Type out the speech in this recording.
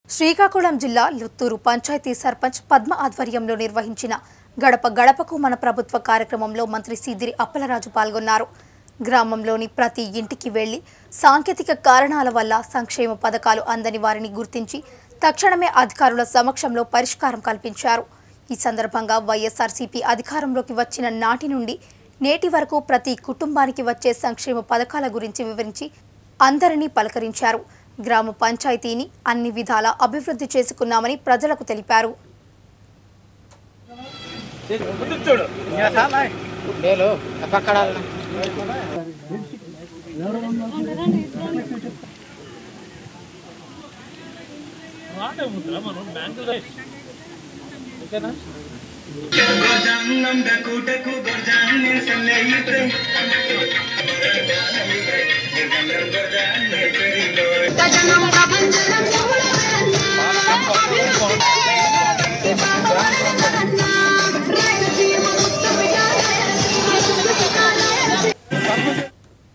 శ్రీకాకుళం జిల్లా లుత్తూరు పంచాయతీ సర్పంచ్ పద్మ ఆధ్వర్యంలో నిర్వహించిన గడప గడపకు మన ప్రభుత్వ కార్యక్రమంలో మంత్రి సిద్దిరి అప్పలరాజు పాల్గొన్నారు గ్రామంలోని ప్రతి ఇంటికి వెళ్లి సాంకేతిక కారణాల వల్ల సంక్షేమ పథకాలు అందని వారిని గుర్తించి తక్షణమే అధికారుల సమక్షంలో పరిష్కారం కల్పించారు ఈ సందర్భంగా వైఎస్ఆర్సీపీ అధికారంలోకి వచ్చిన నాటి నుండి నేటి వరకు ప్రతి కుటుంబానికి వచ్చే సంక్షేమ పథకాల గురించి వివరించి అందరినీ పలకరించారు గ్రామ పంచాయతీని అన్ని విధాల అభివృద్ధి చేసుకున్నామని ప్రజలకు తెలిపారు లేదు పక్కడ गोजानम डकू डकू गोजान में सलेइत गोजान में तेरी गोर గజనం ప్రభంజనం శివుడు